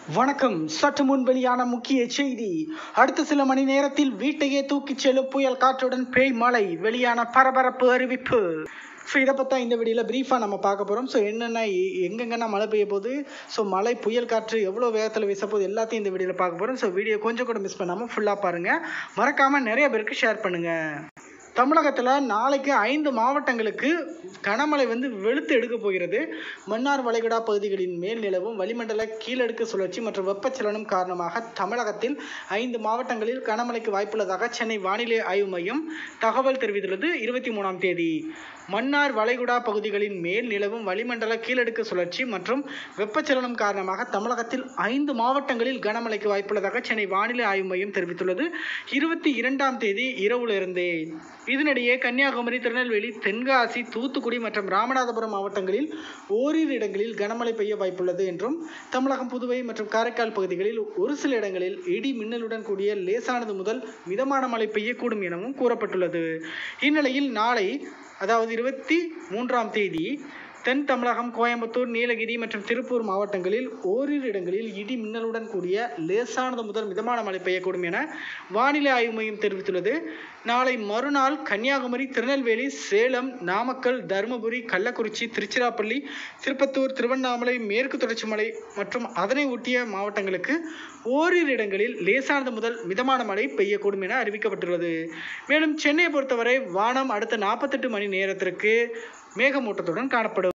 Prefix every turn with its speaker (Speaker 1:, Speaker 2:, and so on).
Speaker 1: வணக்கம் சற்று முன் வெளியான முக்கிய செய்தி அடுத்த சில மணி நேரத்தில் வீட்டையே தூக்கிச் செல்லும் புயல் காற்றுடன் பேய் மழை வெளியான பரபரப்பு அறிவிப்பு ஸோ இதை பற்றி இந்த வீடியோவில் ப்ரீஃபாக நம்ம பார்க்க போகிறோம் ஸோ என்னென்ன எ- எங்கெங்கன்னா மழை பெய்ய போகுது ஸோ மழை புயல் காற்று எவ்வளோ வேகத்தில் வீச போகுது எல்லாத்தையும் இந்த வீடியோவில் பார்க்க போகிறோம் ஸோ வீடியோ கொஞ்சம் கூட மிஸ் பண்ணாமல் ஃபுல்லாக பாருங்கள் மறக்காமல் நிறைய பேருக்கு ஷேர் பண்ணுங்கள் தமிழகத்தில் நாளைக்கு ஐந்து மாவட்டங்களுக்கு கனமழை வந்து வெளுத்து எடுக்க போகிறது மன்னார் வளைகுடா பகுதிகளின் மேல் நிலவும் வளிமண்டல கீழடுக்கு சுழற்சி மற்றும் வெப்பச்சலனம் காரணமாக தமிழகத்தில் ஐந்து மாவட்டங்களில் கனமழைக்கு வாய்ப்புள்ளதாக சென்னை வானிலை ஆய்வு மையம் தகவல் தெரிவித்துள்ளது இருபத்தி மூணாம் தேதி மன்னார் வளைகுடா பகுதிகளின் மேல் நிலவும் வளிமண்டல கீழடுக்கு சுழற்சி மற்றும் வெப்பச்சலனம் காரணமாக தமிழகத்தில் ஐந்து மாவட்டங்களில் கனமழைக்கு வாய்ப்புள்ளதாக சென்னை வானிலை ஆய்வு மையம் தெரிவித்துள்ளது இருபத்தி இரண்டாம் தேதி இரவுலிருந்தே இதனிடையே கன்னியாகுமரி திருநெல்வேலி தென்காசி தூத்துக்குடி மற்றும் ராமநாதபுரம் மாவட்டங்களில் ஓரிரு இடங்களில் கனமழை பெய்ய வாய்ப்புள்ளது என்றும் தமிழகம் புதுவை மற்றும் காரைக்கால் பகுதிகளில் ஒரு சில இடங்களில் இடி மின்னலுடன் கூடிய லேசானது முதல் மிதமான மழை பெய்யக்கூடும் எனவும் கூறப்பட்டுள்ளது இந்நிலையில் நாளை அதாவது இருபத்தி மூன்றாம் தேதி தென் தமிழகம் கோயம்புத்தூர் நீலகிரி மற்றும் திருப்பூர் மாவட்டங்களில் ஓரிரு இடங்களில் இடி மின்னலுடன் கூடிய லேசானது முதல் மிதமான மழை பெய்யக்கூடும் என வானிலை ஆய்வு மையம் தெரிவித்துள்ளது நாளை மறுநாள் கன்னியாகுமரி திருநெல்வேலி சேலம் நாமக்கல் தருமபுரி கள்ளக்குறிச்சி திருச்சிராப்பள்ளி திருப்பத்தூர் திருவண்ணாமலை மேற்கு தொடர்ச்சி மலை மற்றும் அதனை ஒட்டிய மாவட்டங்களுக்கு ஓரிரு இடங்களில் லேசானது முதல் மிதமான மழை பெய்யக்கூடும் என அறிவிக்கப்பட்டுள்ளது மேலும் சென்னையை பொறுத்தவரை வானம் அடுத்த நாற்பத்தெட்டு மணி நேரத்திற்கு மேகமூட்டத்துடன் காணப்படும்